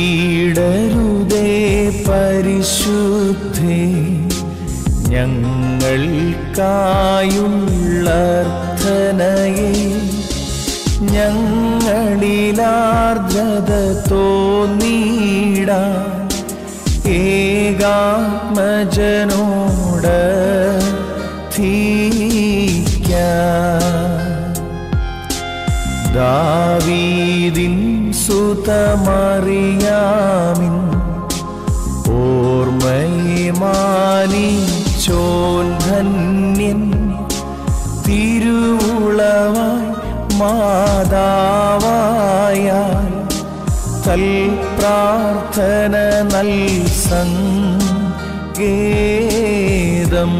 നിർത്തിയിടരുതേ പരിശുദ്ധേ ഞങ്ങൾക്കായുള്ളർത്ഥനയെ ഞങ്ങളിലാർദ്രത തോന്നിടാൻ ഏകാത്മജനോട് ധീക്കാം ദാവീദിൻ സുതമറിയാമിൻ ഓർമ്മയെ മാനിച്ചോൻ ധന്യൻ തിരുവുളവായി മാതാവായാൽ തൽ പ്രാർത്ഥന നൽ സങ്കേതം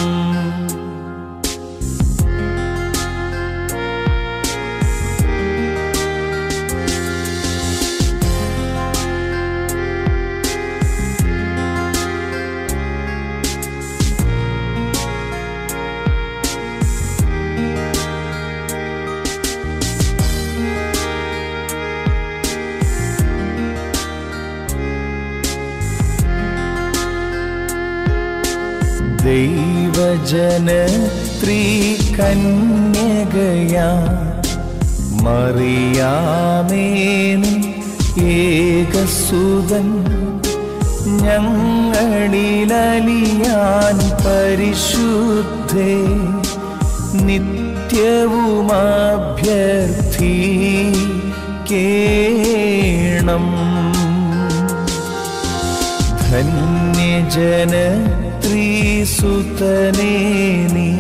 ദൈവജനത്രീ കന്യകയാ മറിയാമേനും ഏകസുതൻ ഞങ്ങളിലലിയാൻ പരിശുദ്ധേ നിത്യവുമഭ്യർത്ഥിക്കേണം ധന്യജന ത്രീസുതനേ നീ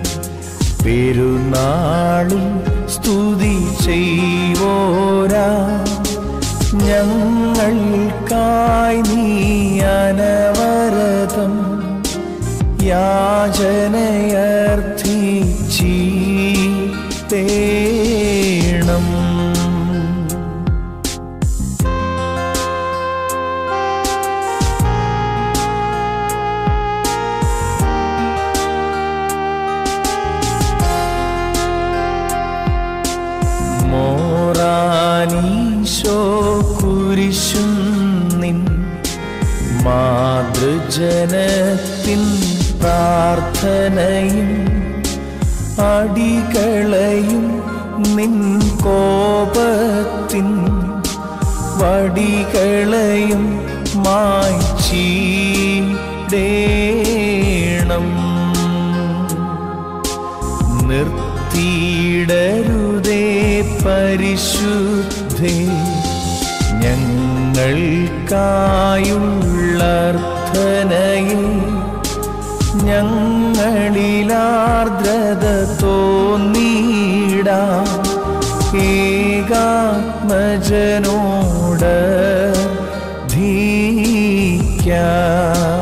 പെരുന്നാളിൽ സ്തുതി ചെയ്വോരാ ഞങ്ങൾക്കായി നീ അനവരതം യാചനയർത്ഥിച്ചീത്തേണം മോറാനീശോ കുരിശും നിൻ മാതൃജനത്തിൻ പ്രാർത്ഥനയും അടികളയും നിൻ കോപത്തിൻ വടികളയും മായ്ച്ചീടേണം നിർത്തിയിടരുതേ പരിശുദ്ധേ ഞങ്ങൾക്കായുള്ളർത്ഥനയിൽ ഞങ്ങളിലാർദ്രത തോന്നിടാ ഏകാത്മജനോട് ധീക്കാം